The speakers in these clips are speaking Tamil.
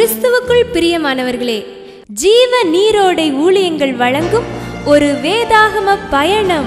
கிறிஸ்துவுக்குள் பிரியமானவர்களே ஜீவ நீரோடை ஊழியங்கள் வழங்கும் ஒரு வேதாகம பயணம்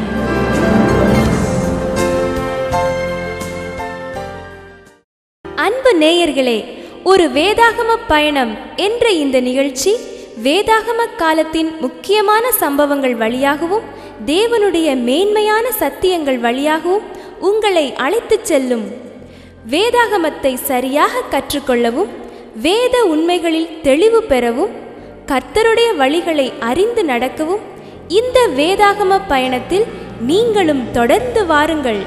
அன்பு நேயர்களே ஒரு வேதாகம பயணம் என்ற இந்த நிகழ்ச்சி வேதாகம காலத்தின் முக்கியமான சம்பவங்கள் வழியாகவும் தேவனுடைய மேன்மையான சத்தியங்கள் வழியாகவும் உங்களை அழைத்துச் செல்லும் வேதாகமத்தை சரியாக கற்றுக்கொள்ளவும் வேத உண்மைகளில் தெளிவு பெறவும் கர்த்தருடைய வழிகளை அறிந்து நடக்கவும் இந்த வேதாகம பயணத்தில் நீங்களும் தொடர்ந்து வாருங்கள்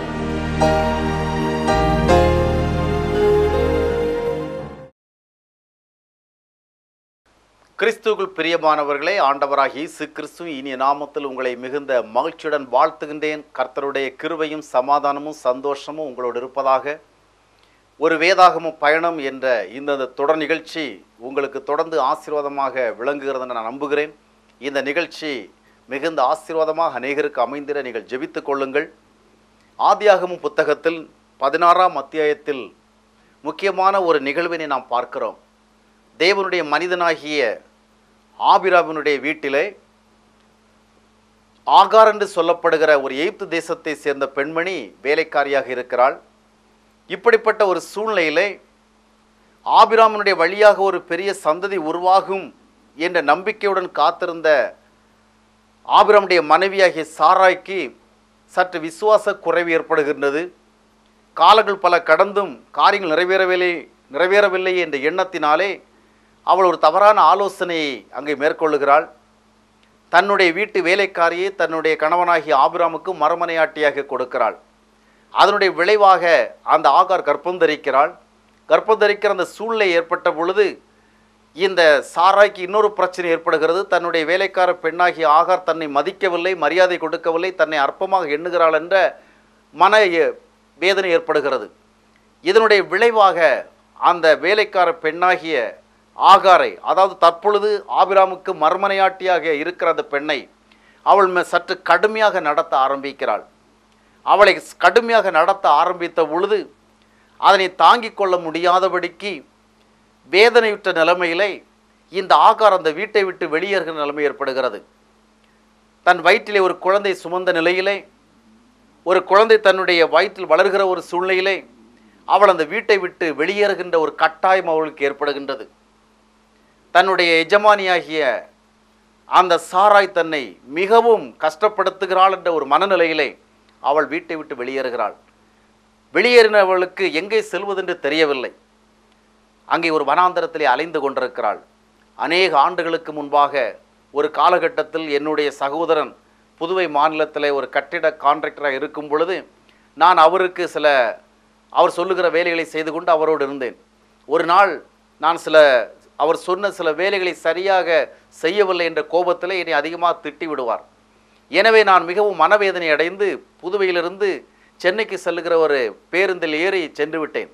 கிறிஸ்துவுக்குள் பிரியமானவர்களே ஆண்டவராக இயேசு கிறிஸ்து இனிய நாமத்தில் உங்களை மிகுந்த மகிழ்ச்சியுடன் வாழ்த்துகின்றேன் கர்த்தருடைய கிருபையும் சமாதானமும் சந்தோஷமும் உங்களோடு இருப்பதாக ஒரு வேதாகம பயணம் என்ற இந்த தொடர் நிகழ்ச்சி உங்களுக்கு தொடர்ந்து ஆசீர்வாதமாக விளங்குகிறது என நான் நம்புகிறேன் இந்த நிகழ்ச்சி மிகுந்த ஆசீர்வாதமாக அநேகருக்கு அமைந்திட நீங்கள் ஜெபித்துக் கொள்ளுங்கள் ஆதியாகமம் புத்தகத்தில் பதினாறாம் அத்தியாயத்தில் முக்கியமான ஒரு நிகழ்வினை நாம் பார்க்கிறோம் தேவனுடைய மனிதனாகிய ஆபிராமினுடைய வீட்டிலே ஆகார் என்று சொல்லப்படுகிற ஒரு எய்ப்து தேசத்தை சேர்ந்த பெண்மணி வேலைக்காரியாக இருக்கிறாள் இப்படிப்பட்ட ஒரு சூழ்நிலையிலே ஆபிராமனுடைய வழியாக ஒரு பெரிய சந்ததி உருவாகும் என்ற நம்பிக்கையுடன் காத்திருந்த ஆபிராமுடைய மனைவியாகிய சாராய்க்கு சற்று விசுவாச குறைவு ஏற்படுகின்றது காலங்கள் பல கடந்தும் காரியங்கள் நிறைவேறவில்லை நிறைவேறவில்லை என்ற எண்ணத்தினாலே அவள் ஒரு தவறான ஆலோசனையை அங்கே மேற்கொள்ளுகிறாள் தன்னுடைய வீட்டு வேலைக்காரியை தன்னுடைய கணவனாகிய ஆபிராமுக்கு மரமனையாட்டியாக கொடுக்கிறாள் அதனுடைய விளைவாக அந்த ஆகார் கர்ப்பம் தரிக்கிறாள் கர்ப்பம் தரிக்கிற அந்த சூழ்நிலை ஏற்பட்ட பொழுது இந்த சாராய்க்கு இன்னொரு பிரச்சனை ஏற்படுகிறது தன்னுடைய வேலைக்கார பெண்ணாகிய ஆகார் தன்னை மதிக்கவில்லை மரியாதை கொடுக்கவில்லை தன்னை அற்பமாக எண்ணுகிறாள் என்ற மன எ- வேதனை ஏற்படுகிறது இதனுடைய விளைவாக அந்த வேலைக்கார பெண்ணாகிய ஆகாரை அதாவது தற்பொழுது ஆபிராமுக்கு மர்மனையாட்டியாக இருக்கிற அந்த பெண்ணை அவள் மே- சற்று கடுமையாக நடத்த ஆரம்பிக்கிறாள் அவளை கடுமையாக நடத்த ஆரம்பித்த பொழுது அதனை தாங்கிக் கொள்ள முடியாதபடிக்கு வேதனையுற்ற நிலைமையிலே இந்த ஆகார் அந்த வீட்டை விட்டு வெளியேறுகிற நிலைமை ஏற்படுகிறது தன் வயிற்றிலே ஒரு குழந்தை சுமந்த நிலையிலே ஒரு குழந்தை தன்னுடைய வயிற்றில் வளர்கிற ஒரு சூழ்நிலையிலே அவள் அந்த வீட்டை விட்டு வெளியேறுகின்ற ஒரு கட்டாயம் அவளுக்கு ஏற்படுகின்றது தன்னுடைய எஜமானியாகிய அந்த சாராய் தன்னை மிகவும் கஷ்டப்படுத்துகிறாள் என்ற ஒரு மனநிலையிலே அவள் வீட்டை விட்டு வெளியேறுகிறாள் வெளியேறினவளுக்கு எங்கே செல்வதென்று தெரியவில்லை அங்கே ஒரு வனாந்தரத்திலே அலைந்து கொண்டிருக்கிறாள் அநேக ஆண்டுகளுக்கு முன்பாக ஒரு காலகட்டத்தில் என்னுடைய சகோதரன் புதுவை மாநிலத்தில் ஒரு கட்டிட கான்ட்ராக்டராக இருக்கும் பொழுது நான் அவருக்கு சில அவர் சொல்லுகிற வேலைகளை செய்து கொண்டு அவரோடு இருந்தேன் ஒரு நாள் நான் சில அவர் சொன்ன சில வேலைகளை சரியாக செய்யவில்லை என்ற கோபத்திலே என்னை அதிகமாக திட்டி விடுவார் எனவே நான் மிகவும் மனவேதனை அடைந்து புதுவையிலிருந்து சென்னைக்கு செல்லுகிற ஒரு பேருந்தில் ஏறி சென்று விட்டேன்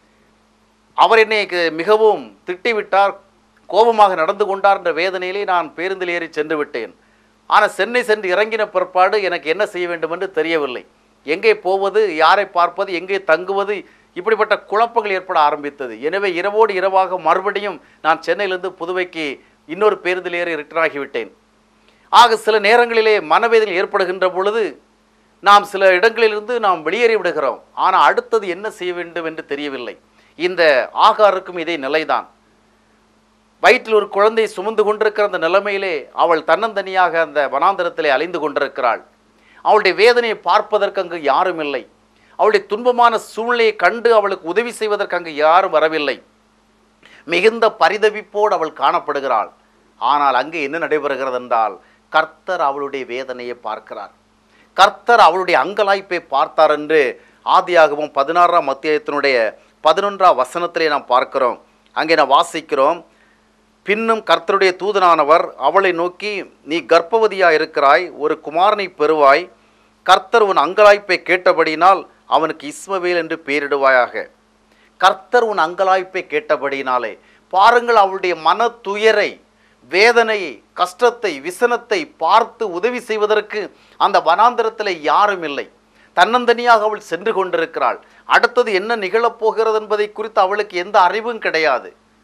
அவர் என்னை கு- மிகவும் திட்டிவிட்டார் கோபமாக நடந்து கொண்டார் என்ற வேதனையிலே நான் பேருந்தில் ஏறி சென்று விட்டேன் ஆனால் சென்னை சென்று இறங்கின பிற்பாடு எனக்கு என்ன செய்ய வேண்டும் என்று தெரியவில்லை எங்கே போவது யாரை பார்ப்பது எங்கே தங்குவது இப்படிப்பட்ட குழப்பங்கள் ஏற்பட ஆரம்பித்தது எனவே இரவோடு இரவாக மறுபடியும் நான் சென்னையிலிருந்து புதுவைக்கு இன்னொரு பேருந்தில் ஏறி ரிட்டர்ன் ஆகிவிட்டேன் ஆக சில நேரங்களிலே மனவேதனை ஏற்படுகின்ற பொழுது நாம் சில இடங்களிலிருந்து நாம் வெளியேறி விடுகிறோம் ஆனால் அடுத்தது என்ன செய்ய வேண்டும் என்று தெரியவில்லை இந்த ஆகாருக்கும் இதே நிலைதான் வயிற்றில் ஒரு குழந்தை சுமந்து கொண்டிருக்கிற அந்த நிலைமையிலே அவள் தன்னந்தனியாக அந்த வனாந்தரத்திலே அலைந்து கொண்டிருக்கிறாள் அவளுடைய வேதனையை பார்ப்பதற்கு அங்கு யாரும் இல்லை அவளுடைய துன்பமான சூழ்நிலையை கண்டு அவளுக்கு உதவி செய்வதற்கு அங்கு யாரும் வரவில்லை மிகுந்த பரிதவிப்போடு அவள் காணப்படுகிறாள் ஆனால் அங்கே என்ன நடைபெறுகிறது என்றால் கர்த்தர் அவளுடைய வேதனையை பார்க்கிறார் கர்த்தர் அவளுடைய அங்கலாய்ப்பை பார்த்தார் என்று ஆதியாகமம் பதினாறாம் அத்தியாயத்தினுடைய பதினொன்றாம் வசனத்திலே நாம் பார்க்கிறோம் அங்கே நாம் வாசிக்கிறோம் பின்னும் கர்த்தருடைய தூதனானவர் அவளை நோக்கி நீ கர்ப்பவதியாக இருக்கிறாய் ஒரு குமாரனை பெறுவாய் கர்த்தர் உன் அங்கலாய்ப்பை கேட்டபடியினால் அவனுக்கு இஸ்மவேல் என்று பெயரிடுவாயாக கர்த்தர் உன் அங்கலாய்ப்பை கேட்டபடியினாலே பாருங்கள் அவளுடைய மன துயரை வேதனையை கஷ்டத்தை விசனத்தை பார்த்து உதவி செய்வதற்கு அந்த வனாந்தரத்தில் யாரும் இல்லை தன்னந்தனியாக அவள் சென்று கொண்டிருக்கிறாள் அடுத்தது என்ன நிகழப் போகிறது என்பதை குறித்து அவளுக்கு எந்த அறிவும் கிடையாது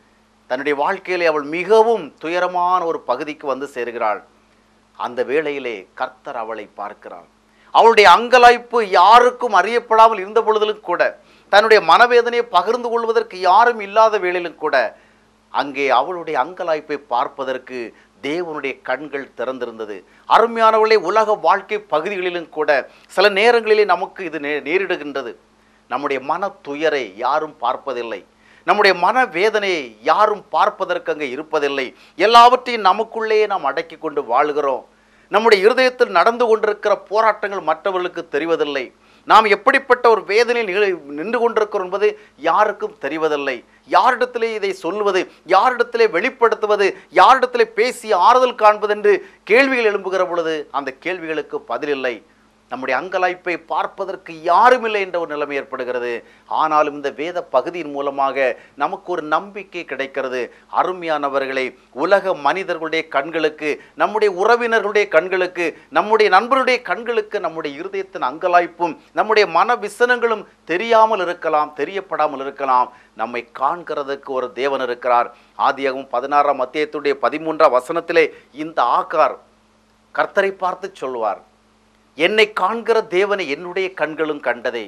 தன்னுடைய வாழ்க்கையிலே அவள் மிகவும் துயரமான ஒரு பகுதிக்கு வந்து சேருகிறாள் அந்த வேளையிலே கர்த்தர் அவளை பார்க்கிறார் அவளுடைய அங்கலாய்ப்பு யாருக்கும் அறியப்படாமல் இருந்த பொழுதிலும் கூட தன்னுடைய மனவேதனையை பகிர்ந்து கொள்வதற்கு யாரும் இல்லாத வேளையிலும் கூட அங்கே அவளுடைய அங்கலாய்ப்பை பார்ப்பதற்கு தேவனுடைய கண்கள் திறந்திருந்தது அருமையானவர்களே உலக வாழ்க்கை பகுதிகளிலும் கூட சில நேரங்களிலே நமக்கு இது நே- நேரிடுகின்றது நம்முடைய மன துயரை யாரும் பார்ப்பதில்லை நம்முடைய மன வேதனையை யாரும் பார்ப்பதற்கு அங்கே இருப்பதில்லை எல்லாவற்றையும் நமக்குள்ளேயே நாம் அடக்கி கொண்டு வாழ்கிறோம் நம்முடைய இருதயத்தில் நடந்து கொண்டிருக்கிற போராட்டங்கள் மற்றவர்களுக்கு தெரிவதில்லை நாம் எப்படிப்பட்ட ஒரு வேதனையில் நிகழ- நின்று கொண்டிருக்கிறோம் என்பது யாருக்கும் தெரிவதில்லை யாரிடத்திலே இதை சொல்வது யாரிடத்திலே வெளிப்படுத்துவது யாரிடத்திலே பேசி ஆறுதல் காண்பது என்று கேள்விகள் எழும்புகிற பொழுது அந்த கேள்விகளுக்கு பதிலில்லை நம்முடைய அங்கலாய்ப்பை பார்ப்பதற்கு யாருமில்லை என்ற ஒரு நிலைமை ஏற்படுகிறது ஆனாலும் இந்த வேத பகுதியின் மூலமாக நமக்கு ஒரு நம்பிக்கை கிடைக்கிறது அருமையானவர்களை உலக மனிதர்களுடைய கண்களுக்கு நம்முடைய உறவினர்களுடைய கண்களுக்கு நம்முடைய நண்பர்களுடைய கண்களுக்கு நம்முடைய இருதயத்தின் அங்கலாய்ப்பும் நம்முடைய மன விசனங்களும் தெரியாமல் இருக்கலாம் தெரியப்படாமல் இருக்கலாம் நம்மை காண்கிறதுக்கு ஒரு தேவன் இருக்கிறார் ஆதியாகவும் பதினாறாம் அத்தியாயத்துடைய பதிமூன்றாம் வசனத்திலே இந்த ஆக்கார் கர்த்தரை பார்த்து சொல்வார் என்னை காண்கிற தேவனை என்னுடைய கண்களும் கண்டதே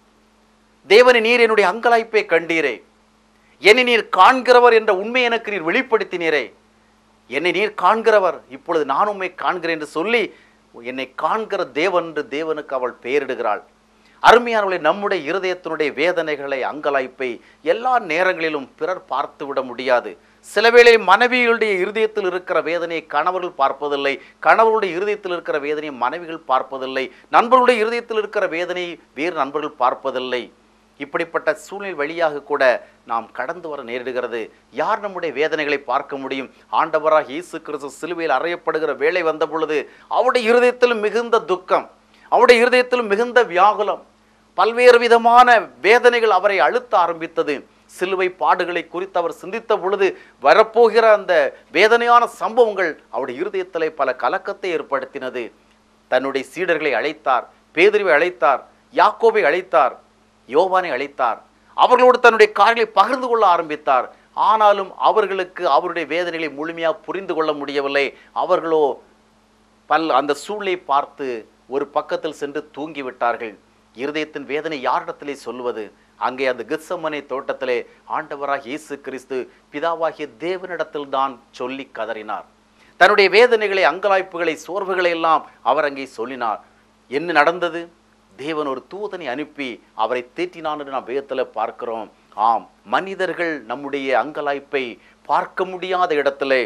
தேவனை நீர் என்னுடைய அங்கலாய்ப்பை கண்டீரே என்னை நீர் காண்கிறவர் என்ற உண்மை எனக்கு நீர் வெளிப்படுத்தினீரே என்னை நீர் காண்கிறவர் இப்பொழுது நான் உம்மை காண்கிறேன் என்று சொல்லி என்னை காண்கிற தேவன் என்று தேவனுக்கு அவள் பெயரிடுகிறாள் அருமையானவளை நம்முடைய இருதயத்தினுடைய வேதனைகளை அங்கலாய்ப்பை எல்லா நேரங்களிலும் பிறர் பார்த்து விட முடியாது சில வேளை மனைவிகளுடைய இருதயத்தில் இருக்கிற வேதனையை கணவர்கள் பார்ப்பதில்லை கணவர்களுடைய இருதயத்தில் இருக்கிற வேதனையை மனைவிகள் பார்ப்பதில்லை நண்பர்களுடைய இருதயத்தில் இருக்கிற வேதனையை வேறு நண்பர்கள் பார்ப்பதில்லை இப்படிப்பட்ட சூழ்நிலை வழியாக கூட நாம் கடந்து வர நேரிடுகிறது யார் நம்முடைய வேதனைகளை பார்க்க முடியும் ஆண்டவராக இயேசு கிறிஸ்து சிலுவையில் அறையப்படுகிற வேலை வந்த பொழுது அவருடைய இருதயத்திலும் மிகுந்த துக்கம் அவருடைய இருதயத்திலும் மிகுந்த வியாகுலம் பல்வேறு விதமான வேதனைகள் அவரை அழுத்த ஆரம்பித்தது சிலுவை பாடுகளை குறித்து அவர் சிந்தித்த பொழுது வரப்போகிற அந்த வேதனையான சம்பவங்கள் அவருடைய இருதயத்திலே பல கலக்கத்தை ஏற்படுத்தினது தன்னுடைய சீடர்களை அழைத்தார் பேதுருவை அழைத்தார் யாக்கோபை அழைத்தார் யோவானை அழைத்தார் அவர்களோடு தன்னுடைய காரியங்களை பகிர்ந்து கொள்ள ஆரம்பித்தார் ஆனாலும் அவர்களுக்கு அவருடைய வேதனைகளை முழுமையாக புரிந்து கொள்ள முடியவில்லை அவர்களோ பல் அந்த சூழலை பார்த்து ஒரு பக்கத்தில் சென்று தூங்கி விட்டார்கள் இருதயத்தின் வேதனை யாரிடத்திலே சொல்வது அங்கே அந்த கித்சமனை தோட்டத்திலே ஆண்டவராக இயேசு கிறிஸ்து பிதாவாகிய தேவனிடத்தில் தான் சொல்லி கதறினார் தன்னுடைய வேதனைகளை அங்கலாய்ப்புகளை சோர்வுகளை எல்லாம் அவர் அங்கே சொல்லினார் என்ன நடந்தது தேவன் ஒரு தூதனை அனுப்பி அவரை தேற்றினான் என்று நாம் வேதத்தில் பார்க்கிறோம் ஆம் மனிதர்கள் நம்முடைய அங்கலாய்ப்பை பார்க்க முடியாத இடத்திலே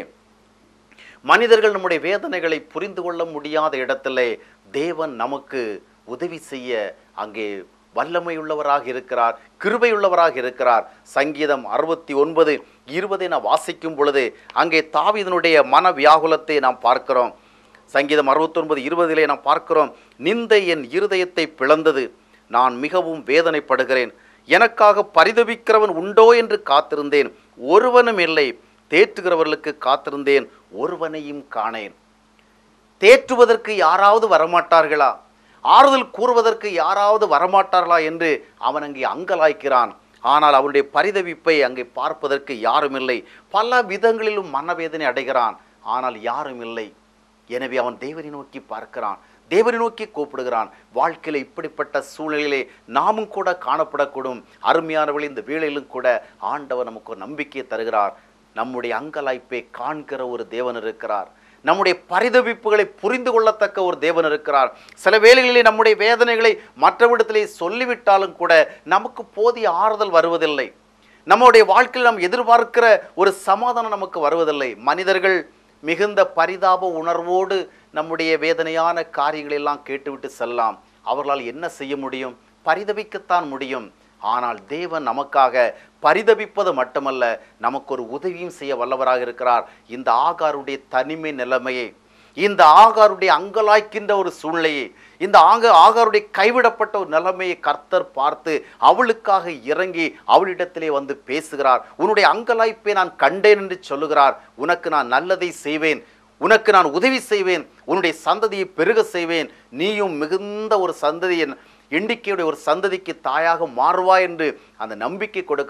மனிதர்கள் நம்முடைய வேதனைகளை புரிந்து கொள்ள முடியாத இடத்திலே தேவன் நமக்கு உதவி செய்ய அங்கே வல்லமையுள்ளவராக இருக்கிறார் கிருபையுள்ளவராக இருக்கிறார் சங்கீதம் அறுபத்தி ஒன்பது இருபதை நாம் வாசிக்கும் பொழுது அங்கே தாவீதனுடைய மன வியாகுலத்தை நாம் பார்க்கிறோம் சங்கீதம் அறுபத்தொன்பது இருபதிலே நாம் பார்க்கிறோம் நிந்தை என் இருதயத்தை பிளந்தது நான் மிகவும் வேதனைப்படுகிறேன் எனக்காக பரிதபிக்கிறவன் உண்டோ என்று காத்திருந்தேன் ஒருவனும் இல்லை தேற்றுகிறவர்களுக்கு காத்திருந்தேன் ஒருவனையும் காணேன் தேற்றுவதற்கு யாராவது வரமாட்டார்களா ஆறுதல் கூறுவதற்கு யாராவது வரமாட்டார்களா என்று அவன் அங்கே அங்கலாய்க்கிறான் ஆனால் அவனுடைய பரிதவிப்பை அங்கே பார்ப்பதற்கு யாரும் இல்லை பல விதங்களிலும் மனவேதனை அடைகிறான் ஆனால் யாரும் இல்லை எனவே அவன் தேவனை நோக்கி பார்க்கிறான் தேவனை நோக்கி கூப்பிடுகிறான் வாழ்க்கையில் இப்படிப்பட்ட சூழ்நிலையிலே நாமும் கூட காணப்படக்கூடும் அருமையானவர்கள் இந்த வேளையிலும் கூட ஆண்டவர் நமக்கு ஒரு நம்பிக்கையை தருகிறார் நம்முடைய அங்கலாய்ப்பை காண்கிற ஒரு தேவன் இருக்கிறார் நம்முடைய பரிதவிப்புகளை புரிந்து கொள்ளத்தக்க ஒரு தேவன் இருக்கிறார் சில வேளைகளிலே நம்முடைய வேதனைகளை மற்றவிடத்திலே சொல்லிவிட்டாலும் கூட நமக்கு போதிய ஆறுதல் வருவதில்லை நம்முடைய வாழ்க்கையில் நாம் எதிர்பார்க்கிற ஒரு சமாதானம் நமக்கு வருவதில்லை மனிதர்கள் மிகுந்த பரிதாப உணர்வோடு நம்முடைய வேதனையான காரியங்களை எல்லாம் கேட்டுவிட்டு செல்லலாம் அவர்களால் என்ன செய்ய முடியும் பரிதவிக்கத்தான் முடியும் ஆனால் தேவன் நமக்காக பரிதபிப்பது மட்டுமல்ல நமக்கு ஒரு உதவியும் செய்ய வல்லவராக இருக்கிறார் இந்த ஆகாருடைய தனிமை நிலைமையை இந்த ஆகாருடைய அங்கலாய்க்கின்ற ஒரு சூழ்நிலையை இந்த ஆக ஆகாருடைய கைவிடப்பட்ட ஒரு நிலைமையை கர்த்தர் பார்த்து அவளுக்காக இறங்கி அவளிடத்திலே வந்து பேசுகிறார் உன்னுடைய அங்கலாய்ப்பை நான் கண்டேன் என்று சொல்லுகிறார் உனக்கு நான் நல்லதை செய்வேன் உனக்கு நான் உதவி செய்வேன் உன்னுடைய சந்ததியை பெருக செய்வேன் நீயும் மிகுந்த ஒரு சந்ததியின் எண்ணிக்கையுடைய ஒரு சந்ததிக்கு தாயாக மாறுவாய் என்று அந்த நம்பிக்கை கொடுக்கிறார்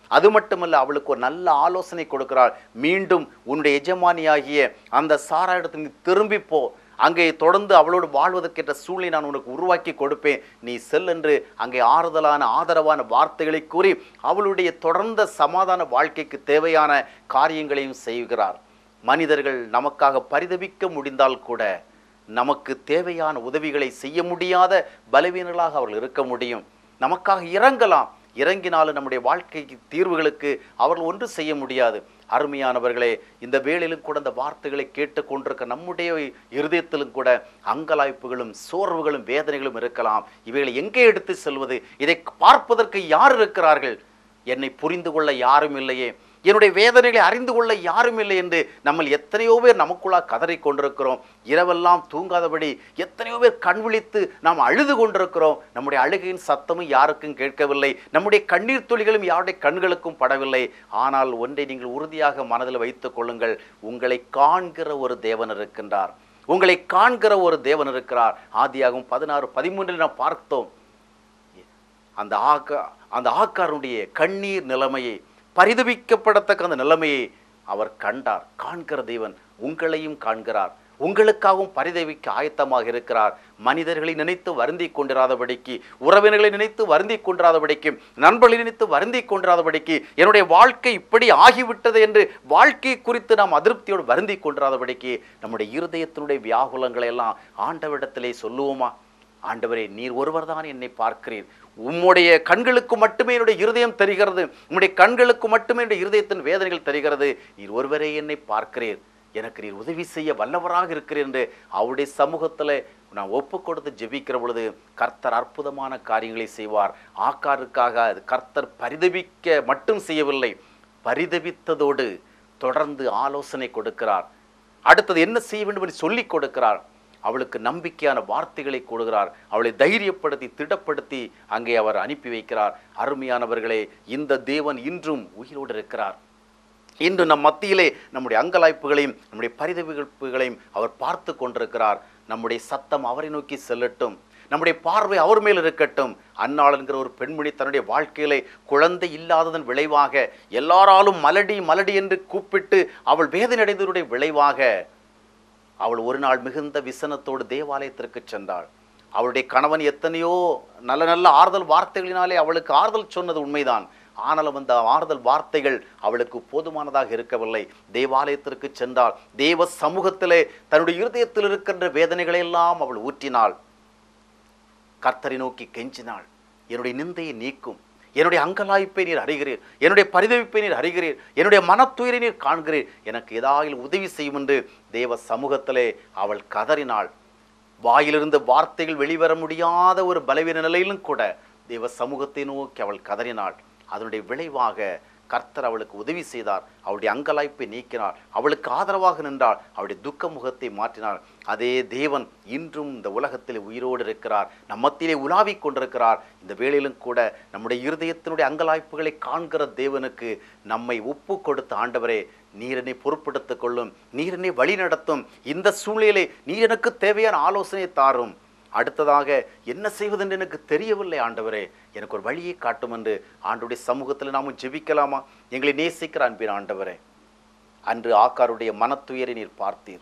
அது மட்டுமல்ல அவளுக்கு ஒரு நல்ல ஆலோசனை கொடுக்கிறாள் மீண்டும் உன்னுடைய எஜமானியாகிய அந்த சாரா இடத்துக்கு நீ திரும்பி போ அங்கே தொடர்ந்து அவளோடு வாழ்வதற்கேற்ற சூழ்நிலை நான் உனக்கு உருவாக்கி கொடுப்பேன் நீ செல் என்று அங்கே ஆறுதலான ஆதரவான வார்த்தைகளை கூறி அவளுடைய தொடர்ந்த சமாதான வாழ்க்கைக்கு தேவையான காரியங்களையும் செய்கிறார் மனிதர்கள் நமக்காக பரிதபிக்க முடிந்தால் கூட நமக்கு தேவையான உதவிகளை செய்ய முடியாத பலவீனர்களாக அவர்கள் இருக்க முடியும் நமக்காக இறங்கலாம் இறங்கினாலும் நம்முடைய வாழ்க்கைக்கு தீர்வுகளுக்கு அவர்கள் ஒன்று செய்ய முடியாது அருமையானவர்களே இந்த வேளையிலும் கூட இந்த வார்த்தைகளை கேட்டுக்கொண்டிருக்க நம்முடைய இருதயத்திலும் கூட அங்கலாய்ப்புகளும் சோர்வுகளும் வேதனைகளும் இருக்கலாம் இவைகளை எங்கே எடுத்து செல்வது இதை பார்ப்பதற்கு யார் இருக்கிறார்கள் என்னை புரிந்து கொள்ள யாரும் இல்லையே என்னுடைய வேதனைகளை அறிந்து கொள்ள யாரும் இல்லை என்று நம்ம எத்தனையோ பேர் நமக்குள்ளா கதறிக் கொண்டிருக்கிறோம் இரவெல்லாம் தூங்காதபடி எத்தனையோ பேர் கண் விழித்து நாம் அழுது கொண்டிருக்கிறோம் நம்முடைய அழுகையின் சத்தமும் யாருக்கும் கேட்கவில்லை நம்முடைய கண்ணீர் துளிகளும் யாருடைய கண்களுக்கும் படவில்லை ஆனால் ஒன்றை நீங்கள் உறுதியாக மனதில் வைத்துக் கொள்ளுங்கள் உங்களை காண்கிற ஒரு தேவன் இருக்கின்றார் உங்களை காண்கிற ஒரு தேவன் இருக்கிறார் ஆதியாகும் பதினாறு பதிமூன்றில் நாம் பார்த்தோம் அந்த ஆக்கா அந்த ஆக்காருடைய கண்ணீர் நிலைமையை பரிதபிக்கப்படத்தக்க அந்த நிலைமையை அவர் கண்டார் காண்கிற தேவன் உங்களையும் காண்கிறார் உங்களுக்காகவும் பரிதவிக்க ஆயத்தமாக இருக்கிறார் மனிதர்களை நினைத்து வருந்திக் கொண்டிராதபடிக்கு உறவினர்களை நினைத்து வருந்திக் கொண்டிராதபடிக்கு நண்பர்களை நினைத்து வருந்திக் கொண்டிராதபடிக்கு என்னுடைய வாழ்க்கை இப்படி ஆகிவிட்டது என்று வாழ்க்கை குறித்து நாம் அதிருப்தியோடு வருந்திக் கொண்டிராதபடிக்கு நம்முடைய இருதயத்தினுடைய வியாகுலங்களை எல்லாம் ஆண்டவரிடத்திலே சொல்லுவோமா ஆண்டவரே நீர் ஒருவர்தான் என்னை பார்க்கிறீர் உம்முடைய கண்களுக்கு மட்டுமே என்னுடைய இருதயம் தெரிகிறது உம்முடைய கண்களுக்கு மட்டுமே என்னுடைய இருதயத்தின் வேதனைகள் தெரிகிறது நீர் ஒருவரே என்னை பார்க்கிறீர் எனக்கு நீர் உதவி செய்ய வல்லவராக இருக்கிறீர் என்று அவருடைய சமூகத்தில் நான் ஒப்பு கொடுத்து ஜெபிக்கிற பொழுது கர்த்தர் அற்புதமான காரியங்களை செய்வார் ஆக்காருக்காக அது கர்த்தர் பரிதபிக்க மட்டும் செய்யவில்லை பரிதபித்ததோடு தொடர்ந்து ஆலோசனை கொடுக்கிறார் அடுத்தது என்ன செய்ய வேண்டும் என்று சொல்லிக் கொடுக்கிறார் அவளுக்கு நம்பிக்கையான வார்த்தைகளை கொடுக்கிறார் அவளை தைரியப்படுத்தி திடப்படுத்தி அங்கே அவர் அனுப்பி வைக்கிறார் அருமையானவர்களே இந்த தேவன் இன்றும் உயிரோடு இருக்கிறார் இன்று நம் மத்தியிலே நம்முடைய அங்கலாய்ப்புகளையும் நம்முடைய பரிதவிப்புகளையும் அவர் பார்த்து கொண்டிருக்கிறார் நம்முடைய சத்தம் அவரை நோக்கி செல்லட்டும் நம்முடைய பார்வை அவர் மேல் இருக்கட்டும் அன்னாள் என்கிற ஒரு பெண்மணி தன்னுடைய வாழ்க்கையிலே குழந்தை இல்லாததன் விளைவாக எல்லாராலும் மலடி மலடி என்று கூப்பிட்டு அவள் வேதனை அடைந்ததனுடைய விளைவாக அவள் ஒரு நாள் மிகுந்த விசனத்தோடு தேவாலயத்திற்கு சென்றாள் அவளுடைய கணவன் எத்தனையோ நல்ல நல்ல ஆறுதல் வார்த்தைகளினாலே அவளுக்கு ஆறுதல் சொன்னது உண்மைதான் ஆனாலும் அந்த ஆறுதல் வார்த்தைகள் அவளுக்கு போதுமானதாக இருக்கவில்லை தேவாலயத்திற்கு சென்றாள் தேவ சமூகத்திலே தன்னுடைய இருதயத்தில் இருக்கின்ற வேதனைகளை எல்லாம் அவள் ஊற்றினாள் கர்த்தரை நோக்கி கெஞ்சினாள் என்னுடைய நிந்தையை நீக்கும் என்னுடைய அங்கலாய்ப்பை நீர் அறிகிறீர் என்னுடைய பரிதவிப்பை நீர் அறிகிறீர் என்னுடைய மனத்துயரை நீர் காண்கிறீர் எனக்கு ஏதாவது உதவி செய்யும் என்று தேவ சமூகத்திலே அவள் கதறினாள் வாயிலிருந்து வார்த்தைகள் வெளிவர முடியாத ஒரு பலவீன நிலையிலும் கூட தேவ சமூகத்தை நோக்கி அவள் கதறினாள் அதனுடைய விளைவாக கர்த்தர் அவளுக்கு உதவி செய்தார் அவளுடைய அங்கலாய்ப்பை நீக்கினார் அவளுக்கு ஆதரவாக நின்றாள் அவளுடைய துக்க முகத்தை மாற்றினார் அதே தேவன் இன்றும் இந்த உலகத்தில் உயிரோடு இருக்கிறார் நம் மத்தியிலே உலாவிக் கொண்டிருக்கிறார் இந்த வேளையிலும் கூட நம்முடைய இருதயத்தினுடைய அங்கலாய்ப்புகளை காண்கிற தேவனுக்கு நம்மை ஒப்பு கொடுத்த ஆண்டவரே நீர் என்னை பொறுப்படுத்திக் கொள்ளும் நீர் என்னை வழி நடத்தும் இந்த சூழ்நிலை நீர் எனக்கு தேவையான ஆலோசனை தாரும் அடுத்ததாக என்ன செய்வதென்று எனக்கு தெரியவில்லை ஆண்டவரே எனக்கு ஒரு வழியை காட்டும் என்று ஆண்டுடைய சமூகத்தில் நாமும் ஜெபிக்கலாமா எங்களை நேசிக்கிற அன்பின் ஆண்டவரே அன்று ஆக்காருடைய மனத்துயரை நீர் பார்த்தீர்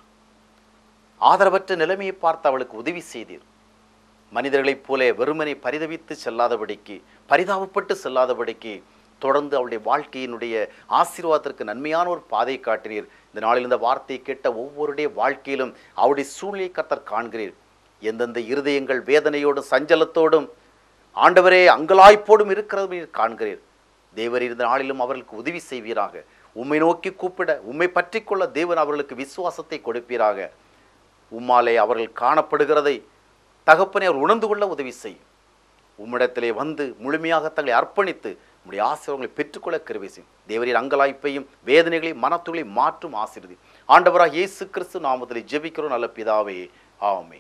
ஆதரவற்ற நிலைமையை பார்த்து அவளுக்கு உதவி செய்தீர் மனிதர்களைப் போல வெறுமனை பரிதவித்து செல்லாதபடிக்கு பரிதாபப்பட்டு செல்லாதபடிக்கு தொடர்ந்து அவளுடைய வாழ்க்கையினுடைய ஆசீர்வாதத்திற்கு நன்மையான ஒரு பாதை காட்டினீர் இந்த நாளில் இந்த வார்த்தையை கேட்ட ஒவ்வொருடைய வாழ்க்கையிலும் அவருடைய சூழ்நிலை கத்தர் காண்கிறீர் எந்தெந்த இருதயங்கள் வேதனையோடும் சஞ்சலத்தோடும் ஆண்டவரே அங்கலாய்ப்போடும் இருக்கிறது நீர் காண்கிறீர் தேவர் இருந்த நாளிலும் அவர்களுக்கு உதவி செய்வீராக உம்மை நோக்கி கூப்பிட உம்மை பற்றிக்கொள்ள தேவன் அவர்களுக்கு விசுவாசத்தை கொடுப்பீராக உம்மாலே அவர்கள் காணப்படுகிறதை தகப்பனை அவர் உணர்ந்து கொள்ள உதவி செய் உம்மிடத்திலே வந்து முழுமையாக தங்களை அர்ப்பணித்து உம்முடைய ஆசீர்வாதங்களை பெற்றுக்கொள்ள கிருபை செய்யும் தேவரின் அங்கலாய்ப்பையும் வேதனைகளையும் மனத்துகளையும் மாற்றும் ஆசீர்வதி ஆண்டவராக இயேசு கிறிஸ்து நாமத்திலே ஜெபிக்கிறோம் நல்ல பிதாவே ஆமே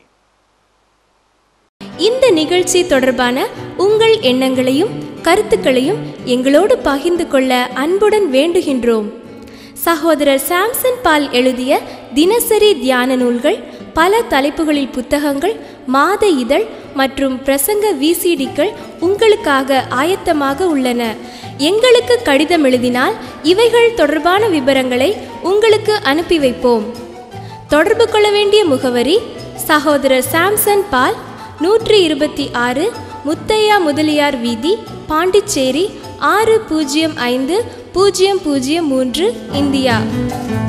இந்த நிகழ்ச்சி தொடர்பான உங்கள் எண்ணங்களையும் கருத்துக்களையும் எங்களோடு பகிர்ந்து கொள்ள அன்புடன் வேண்டுகின்றோம் சகோதரர் சாம்சன் பால் எழுதிய தினசரி தியான நூல்கள் பல தலைப்புகளில் புத்தகங்கள் மாத இதழ் மற்றும் பிரசங்க விசிடிக்கள் உங்களுக்காக ஆயத்தமாக உள்ளன எங்களுக்கு கடிதம் எழுதினால் இவைகள் தொடர்பான விவரங்களை உங்களுக்கு அனுப்பி வைப்போம் தொடர்பு கொள்ள வேண்டிய முகவரி சகோதரர் சாம்சன் பால் நூற்றி இருபத்தி ஆறு முத்தையா முதலியார் வீதி பாண்டிச்சேரி ஆறு பூஜ்ஜியம் ஐந்து பூஜ்ஜியம் பூஜ்ஜியம் மூன்று இந்தியா